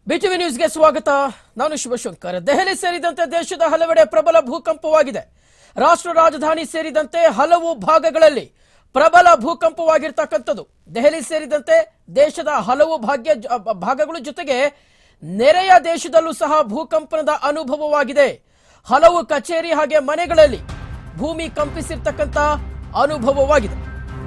BTV ನ್ಯೂಸ್ಗೆ ಸ್ವಾಗತ ನಾನು ಶಿವಶಂಕರ್ ದೆಹಲಿ ಸೇರಿದಂತೆ ದೇಶದ ಹಲವೆಡೆ ಪ್ರಬಲ ಭೂಕಂಪವಾಗಿದೆ ರಾಷ್ಟ್ರ ರಾಜಧಾನಿ ಸೇರಿದಂತೆ ಹಲವು ಭಾಗಗಳಲ್ಲಿ ಪ್ರಬಲ ಭೂಕಂಪವಾಗಿರ್ತಕ್ಕಂಥದ್ದು ದೆಹಲಿ ಸೇರಿದಂತೆ ದೇಶದ ಹಲವು ಭಾಗ್ಯ ಜ- ಭಾಗಗಳ ಜೊತೆಗೆ ನೆರೆಯ ದೇಶದಲ್ಲೂ ಸಹ ಭೂಕಂಪನದ ಅನುಭವವಾಗಿದೆ ಹಲವು ಕಚೇರಿ ಹಾಗೆ ಮನೆಗಳಲ್ಲಿ ಭೂಮಿ ಕಂಪಿಸಿರ್ತಕ್ಕಂಥ ಅನುಭವವಾಗಿದೆ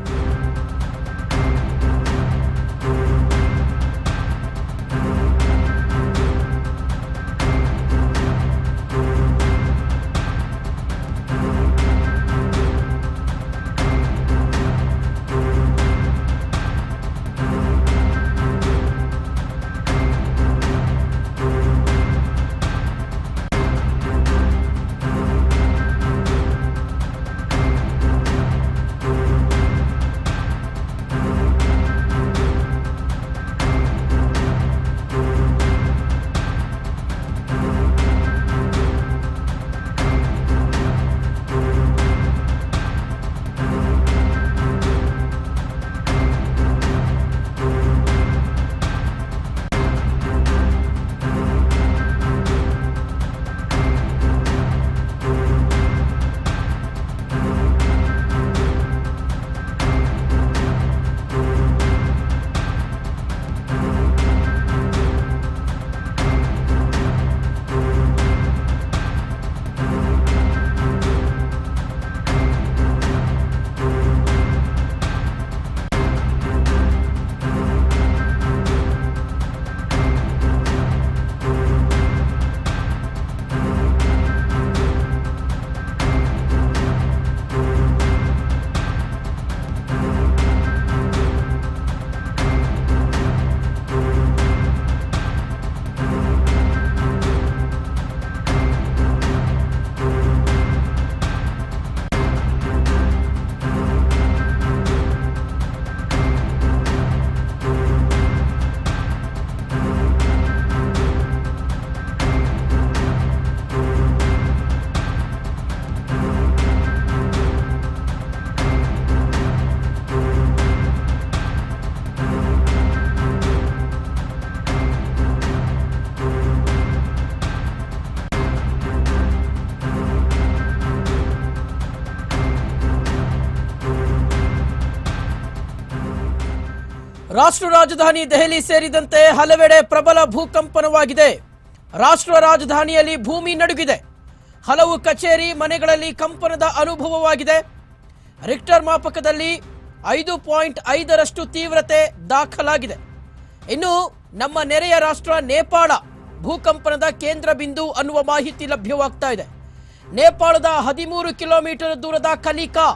ರಾಷ್ಟ್ರ ರಾಜಧಾನಿ ದೆಹಲಿ ಸೇರಿದಂತೆ ಹಲವೆಡೆ ಪ್ರಬಲ ಭೂಕಂಪನವಾಗಿದೆ ರಾಷ್ಟ್ರ ರಾಜಧಾನಿಯಲ್ಲಿ ಭೂಮಿ ನಡುಗಿದೆ ಹಲವು ಕಚೇರಿ ಮನೆಗಳಲ್ಲಿ ಕಂಪನದ ಅನುಭವವಾಗಿದೆ ರಿಕ್ಟರ್ ಮಾಪಕದಲ್ಲಿ ಐದು ಪಾಯಿಂಟ್ ಐದರಷ್ಟು ತೀವ್ರತೆ ದಾಖಲಾಗಿದೆ ಇನ್ನು ನಮ್ಮ ನೆರೆಯ ರಾಷ್ಟ್ರ ನೇಪಾಳ ಭೂಕಂಪನದ ಕೇಂದ್ರ ಬಿಂದು ಅನ್ನುವ ಮಾಹಿತಿ ಲಭ್ಯವಾಗ್ತಾ ಇದೆ ನೇಪಾಳದ ಹದಿಮೂರು ಕಿಲೋಮೀಟರ್ ದೂರದ ಕಲಿಕಾ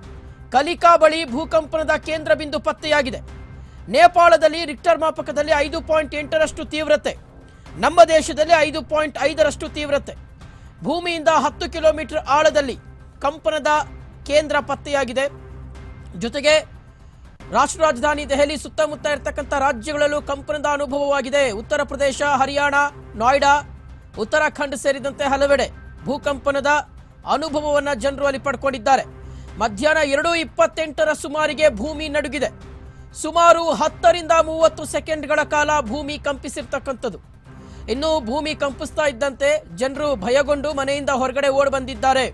ಕಲಿಕಾ ಬಳಿ ಭೂಕಂಪನದ ಕೇಂದ್ರ ಬಿಂದು ಪತ್ತೆಯಾಗಿದೆ ನೇಪಾಳದಲ್ಲಿ ರಿಕ್ಟರ್ ಮಾಪಕದಲ್ಲಿ ಐದು ಪಾಯಿಂಟ್ ಎಂಟರಷ್ಟು ತೀವ್ರತೆ ನಮ್ಮ ದೇಶದಲ್ಲಿ ಐದು ಪಾಯಿಂಟ್ ಐದರಷ್ಟು ತೀವ್ರತೆ ಭೂಮಿಯಿಂದ ಹತ್ತು ಕಿಲೋಮೀಟರ್ ಆಳದಲ್ಲಿ ಕಂಪನದ ಕೇಂದ್ರ ಪತ್ತೆಯಾಗಿದೆ ಜೊತೆಗೆ ರಾಷ್ಟ್ರ ರಾಜಧಾನಿ ದೆಹಲಿ ಸುತ್ತಮುತ್ತ ಇರತಕ್ಕಂಥ ರಾಜ್ಯಗಳಲ್ಲೂ ಕಂಪನದ ಅನುಭವವಾಗಿದೆ ಉತ್ತರ ಪ್ರದೇಶ ಹರಿಯಾಣ ನೋಯ್ಡಾ ಉತ್ತರಾಖಂಡ್ ಸೇರಿದಂತೆ ಹಲವೆಡೆ ಭೂಕಂಪನದ ಅನುಭವವನ್ನ ಜನರು ಅಲ್ಲಿ ಪಡ್ಕೊಂಡಿದ್ದಾರೆ ಮಧ್ಯಾಹ್ನ ಎರಡು ಇಪ್ಪತ್ತೆಂಟರ ಸುಮಾರಿಗೆ ಭೂಮಿ ನಡುಗಿದೆ ಸುಮಾರು ಹತ್ತರಿಂದ ಮೂವತ್ತು ಸೆಕೆಂಡ್ಗಳ ಕಾಲ ಭೂಮಿ ಕಂಪಿಸಿರ್ತಕ್ಕಂಥದ್ದು ಇನ್ನು ಭೂಮಿ ಕಂಪಿಸ್ತಾ ಇದ್ದಂತೆ ಜನರು ಭಯಗೊಂಡು ಮನೆಯಿಂದ ಹೊರಗಡೆ ಓಡ್ ಬಂದಿದ್ದಾರೆ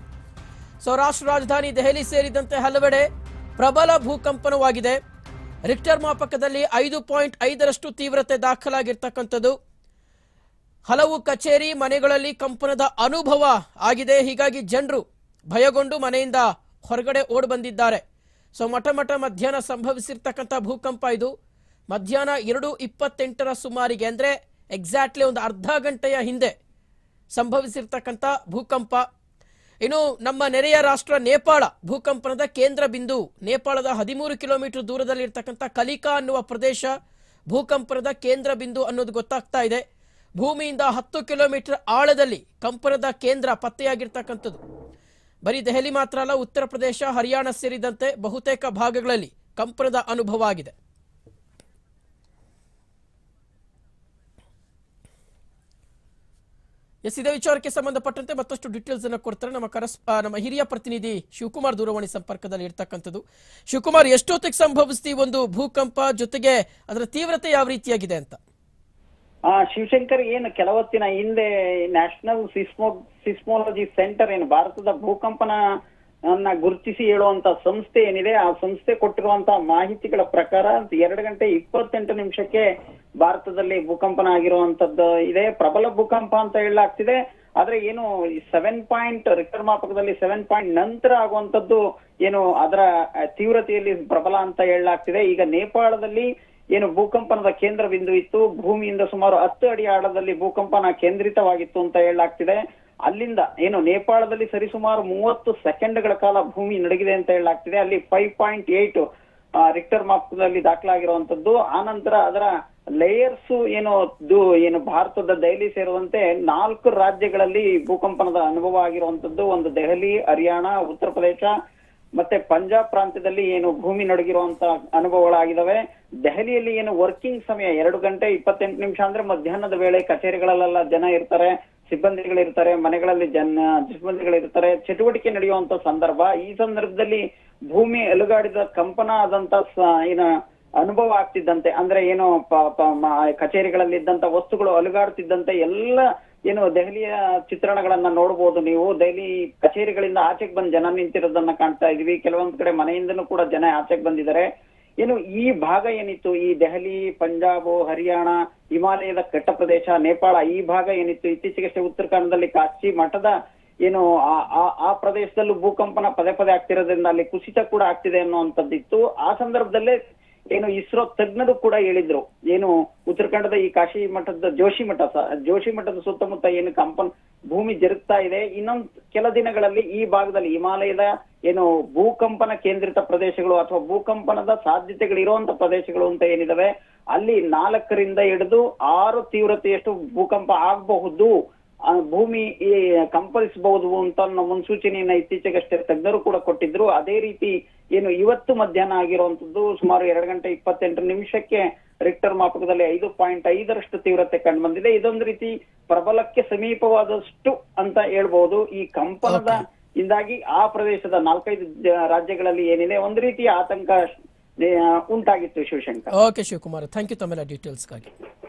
ಸೊ ರಾಷ್ಟ್ರ ರಾಜಧಾನಿ ದೆಹಲಿ ಸೇರಿದಂತೆ ಹಲವೆಡೆ ಪ್ರಬಲ ಭೂಕಂಪನವಾಗಿದೆ ರಿಕ್ಟರ್ ಮಾಪಕದಲ್ಲಿ ಐದು ಪಾಯಿಂಟ್ ಐದರಷ್ಟು ತೀವ್ರತೆ ದಾಖಲಾಗಿರ್ತಕ್ಕಂಥದ್ದು ಹಲವು ಕಚೇರಿ ಮನೆಗಳಲ್ಲಿ ಕಂಪನದ ಅನುಭವ ಆಗಿದೆ ಹೀಗಾಗಿ ಜನರು ಭಯಗೊಂಡು ಮನೆಯಿಂದ ಹೊರಗಡೆ ಓಡ್ ಬಂದಿದ್ದಾರೆ ಸೊ ಮಠ ಮಠ ಮಧ್ಯಾಹ್ನ ಸಂಭವಿಸಿರ್ತಕ್ಕಂಥ ಭೂಕಂಪ ಇದು ಮಧ್ಯಾಹ್ನ ಎರಡು ಇಪ್ಪತ್ತೆಂಟರ ಸುಮಾರಿಗೆ ಅಂದ್ರೆ ಎಕ್ಸಾಕ್ಟ್ಲಿ ಒಂದು ಅರ್ಧ ಗಂಟೆಯ ಹಿಂದೆ ಸಂಭವಿಸಿರ್ತಕ್ಕಂಥ ಭೂಕಂಪ ಇನ್ನು ನಮ್ಮ ನೆರೆಯ ರಾಷ್ಟ್ರ ನೇಪಾಳ ಭೂಕಂಪನದ ಕೇಂದ್ರ ಬಿಂದು ನೇಪಾಳದ ಹದಿಮೂರು ಕಿಲೋಮೀಟರ್ ದೂರದಲ್ಲಿ ಇರ್ತಕ್ಕಂಥ ಕಲಿಕಾ ಅನ್ನುವ ಪ್ರದೇಶ ಭೂಕಂಪನದ ಕೇಂದ್ರ ಬಿಂದು ಅನ್ನೋದು ಗೊತ್ತಾಗ್ತಾ ಇದೆ ಭೂಮಿಯಿಂದ ಹತ್ತು ಕಿಲೋಮೀಟರ್ ಆಳದಲ್ಲಿ ಕಂಪನದ ಕೇಂದ್ರ ಪತ್ತೆಯಾಗಿರ್ತಕ್ಕಂಥದ್ದು ಬರೀ ದೆಹಲಿ ಮಾತ್ರ ಅಲ್ಲ ಉತ್ತರ ಪ್ರದೇಶ ಹರಿಯಾಣ ಸೇರಿದಂತೆ ಬಹುತೇಕ ಭಾಗಗಳಲ್ಲಿ ಕಂಪನದ ಅನುಭವ ಆಗಿದೆ ಎಸ್ ಇದೇ ವಿಚಾರಕ್ಕೆ ಸಂಬಂಧಪಟ್ಟಂತೆ ಮತ್ತಷ್ಟು ಡೀಟೇಲ್ಸ್ ಅನ್ನು ಕೊಡ್ತಾರೆ ನಮ್ಮ ಕರಸ್ ಆ, ನಮ್ಮ ಹಿರಿಯ ಪ್ರತಿನಿಧಿ ಶಿವಕುಮಾರ್ ದೂರವಾಣಿ ಸಂಪರ್ಕದಲ್ಲಿ ಇರ್ತಕ್ಕಂಥದ್ದು ಶಿವಕುಮಾರ್ ಎಷ್ಟೊತ್ತಿಗೆ ಸಂಭವಿಸ್ತಿ ಒಂದು ಭೂಕಂಪ ಜೊತೆಗೆ ಅದರ ತೀವ್ರತೆ ಯಾವ ರೀತಿಯಾಗಿದೆ ಅಂತ ಆ ಶಿವಶಂಕರ್ ಏನು ಕೆಲವತ್ತಿನ ಹಿಂದೆ ನ್ಯಾಷನಲ್ ಸಿಸ್ಮೋ ಸಿಸ್ಮೋಲಜಿ ಸೆಂಟರ್ ಏನು ಭಾರತದ ಭೂಕಂಪನ ಅನ್ನ ಗುರುತಿಸಿ ಹೇಳುವಂತ ಸಂಸ್ಥೆ ಏನಿದೆ ಆ ಸಂಸ್ಥೆ ಕೊಟ್ಟಿರುವಂತ ಮಾಹಿತಿಗಳ ಪ್ರಕಾರ ಎರಡು ಗಂಟೆ ಇಪ್ಪತ್ತೆಂಟು ನಿಮಿಷಕ್ಕೆ ಭಾರತದಲ್ಲಿ ಭೂಕಂಪನ ಆಗಿರುವಂತದ್ದು ಇದೆ ಪ್ರಬಲ ಭೂಕಂಪ ಅಂತ ಹೇಳಲಾಗ್ತಿದೆ ಆದ್ರೆ ಏನು ಸೆವೆನ್ ಪಾಯಿಂಟ್ ರಿಕ್ಟರ್ ಮಾಪಕದಲ್ಲಿ ಸೆವೆನ್ ಪಾಯಿಂಟ್ ನಂತರ ಆಗುವಂತದ್ದು ಏನು ಅದರ ಆ, ತೀವ್ರತೆಯಲ್ಲಿ ಪ್ರಬಲ ಅಂತ ಹೇಳಲಾಗ್ತಿದೆ ಈಗ ನೇಪಾಳದಲ್ಲಿ ಏನು ಭೂಕಂಪನದ ಕೇಂದ್ರ ಬಿಂದು ಇತ್ತು ಭೂಮಿಯಿಂದ ಸುಮಾರು ಹತ್ತು ಅಡಿ ಆಳದಲ್ಲಿ ಭೂಕಂಪನ ಕೇಂದ್ರಿತವಾಗಿತ್ತು ಅಂತ ಹೇಳಲಾಗ್ತಿದೆ ಅಲ್ಲಿಂದ ಏನು ನೇಪಾಳದಲ್ಲಿ ಸರಿಸುಮಾರು ಮೂವತ್ತು ಸೆಕೆಂಡ್ಗಳ ಕಾಲ ಭೂಮಿ ನಡಗಿದೆ ಅಂತ ಹೇಳಲಾಗ್ತಿದೆ ಅಲ್ಲಿ ಫೈವ್ ಪಾಯಿಂಟ್ ಏಟ್ ರಿಕ್ಟರ್ ಮಾಪಕದಲ್ಲಿ ದಾಖಲಾಗಿರುವಂತದ್ದು ಆನಂತರ ಅದರ ಲೇಯರ್ಸ್ ಏನು ದು- ಏನು ಭಾರತದ ದೆಹಲಿ ಸೇರುವಂತೆ ನಾಲ್ಕು ರಾಜ್ಯಗಳಲ್ಲಿ ಭೂಕಂಪನದ ಅನುಭವ ಆಗಿರುವಂತದ್ದು ಒಂದು ದೆಹಲಿ ಹರಿಯಾಣ ಉತ್ತರ ಪ್ರದೇಶ ಮತ್ತೆ ಪಂಜಾಬ್ ಪ್ರಾಂತ್ಯದಲ್ಲಿ ಏನು ಭೂಮಿ ನಡುಗಿರುವಂತ ಅನುಭವಗಳಾಗಿದ್ದಾವೆ ದೆಹಲಿಯಲ್ಲಿ ಏನು ವರ್ಕಿಂಗ್ ಸಮಯ ಎರಡು ಗಂಟೆ ಇಪ್ಪತ್ತೆಂಟು ನಿಮಿಷ ಅಂದ್ರೆ ಮಧ್ಯಾಹ್ನದ ವೇಳೆ ಕಚೇರಿಗಳಲ್ಲೆಲ್ಲ ಜನ ಇರ್ತಾರೆ ಸಿಬ್ಬಂದಿಗಳಿರ್ತಾರೆ ಮನೆಗಳಲ್ಲಿ ಜನ ಸಿಬ್ಬಂದಿಗಳಿರ್ತಾರೆ ಚಟುವಟಿಕೆ ನಡೆಯುವಂತ ಸಂದರ್ಭ ಈ ಸಂದರ್ಭದಲ್ಲಿ ಭೂಮಿ ಅಲುಗಾಡಿದ ಕಂಪನ ಆದಂತ ಸ- ಏನು ಅನುಭವ ಆಗ್ತಿದ್ದಂತೆ ಅಂದ್ರೆ ಏನು ಪ- ಪ- ಮ- ಕಚೇರಿಗಳಲ್ಲಿ ಇದ್ದಂತ ವಸ್ತುಗಳು ಅಲುಗಾಡ್ತಿದ್ದಂತೆ ಎಲ್ಲ ಏನು ದೆಹಲಿಯ ಚಿತ್ರಣಗಳನ್ನ ನೋಡಬಹುದು ನೀವು ದೆಹಲಿ ಕಚೇರಿಗಳಿಂದ ಆಚೆಗೆ ಬಂದು ಜನ ನಿಂತಿರೋದನ್ನ ಕಾಣ್ತಾ ಇದೀವಿ ಕೆಲವೊಂದ್ ಕಡೆ ಮನೆಯಿಂದನೂ ಕೂಡ ಜನ ಆಚೆಗೆ ಬಂದಿದ್ದಾರೆ ಏನು ಈ ಭಾಗ ಏನಿತ್ತು ಈ ದೆಹಲಿ ಪಂಜಾಬ್ ಹರಿಯಾಣ ಹಿಮಾಲಯದ ಕಟ್ಟ ಪ್ರದೇಶ ನೇಪಾಳ ಈ ಭಾಗ ಏನಿತ್ತು ಇತ್ತೀಚೆಗಷ್ಟೇ ಉತ್ತರಾಖಂಡದಲ್ಲಿ ಕಾಚಿ ಮಠದ ಏನು ಆ- ಆ- ಆ ಪ್ರದೇಶದಲ್ಲೂ ಭೂಕಂಪನ ಪದೇ ಪದೇ ಆಗ್ತಿರೋದ್ರಿಂದ ಅಲ್ಲಿ ಕುಸಿತ ಕೂಡ ಆಗ್ತಿದೆ ಅನ್ನುವಂಥದ್ದಿತ್ತು ಆ ಸಂದರ್ಭದಲ್ಲೇ ಏನು ಇಸ್ರೋ ತಜ್ಞರು ಕೂಡ ಹೇಳಿದ್ರು ಏನು ಉತ್ತರಾಖಂಡದ ಈ ಕಾಶಿ ಮಠದ ಜೋಶಿ ಮಠ ಸ- ಜೋಶಿ ಮಠದ ಸುತ್ತಮುತ್ತ ಏನು ಕಂಪನ್ ಭೂಮಿ ಜರುಗ್ತಾ ಇದೆ ಇನ್ನೊಂದ್ ಕೆಲ ದಿನಗಳಲ್ಲಿ ಈ ಭಾಗದಲ್ಲಿ ಹಿಮಾಲಯದ ಏನು ಭೂಕಂಪನ ಕೇಂದ್ರಿತ ಪ್ರದೇಶಗಳು ಅಥವಾ ಭೂಕಂಪನದ ಸಾಧ್ಯತೆಗಳು ಇರುವಂತ ಪ್ರದೇಶಗಳು ಅಂತ ಏನಿದಾವೆ ಅಲ್ಲಿ ನಾಲ್ಕರಿಂದ ಹಿಡಿದು ಆರು ತೀವ್ರತೆಯಷ್ಟು ಭೂಕಂಪ ಆಗಬಹುದು ಆ, ಭೂಮಿ ಈ ಕಂಪನಿಸಬಹುದು ಅಂತ ಅನ್ನೋ ಮುನ್ಸೂಚನೆಯನ್ನ ಇತ್ತೀಚೆಗಷ್ಟೇ ತಜ್ಞರು ಕೂಡ ಕೊಟ್ಟಿದ್ರು ಅದೇ ರೀತಿ ಏನು ಇವತ್ತು ಮಧ್ಯಾಹ್ನ ಆಗಿರುವಂತದ್ದು ಸುಮಾರು ಎರಡು ಗಂಟೆ ಇಪ್ಪತ್ತೆಂಟು ನಿಮಿಷಕ್ಕೆ ರಿಕ್ಟರ್ ಮಾಪಕದಲ್ಲಿ ಐದು ಪಾಯಿಂಟ್ ಐದರಷ್ಟು ತೀವ್ರತೆ ಕಂಡು ಬಂದಿದೆ ಇದೊಂದು ರೀತಿ ಪ್ರಬಲಕ್ಕೆ ಸಮೀಪವಾದಷ್ಟು ಅಂತ ಹೇಳ್ಬಹುದು ಈ ಕಂಪನದ ಇಂದಾಗಿ ಆ ಪ್ರದೇಶದ ನಾಲ್ಕೈದು ಜ- ರಾಜ್ಯಗಳಲ್ಲಿ ಏನಿದೆ ಒಂದು ರೀತಿಯ ಆತಂಕ ಆ, ಉಂಟಾಗಿತ್ತು Shivashankar okay Shivakumar thank you ತಮ್ಮೆಲ್ಲ ಡೀಟೇಲ್ಸ್ಗಾಗಿ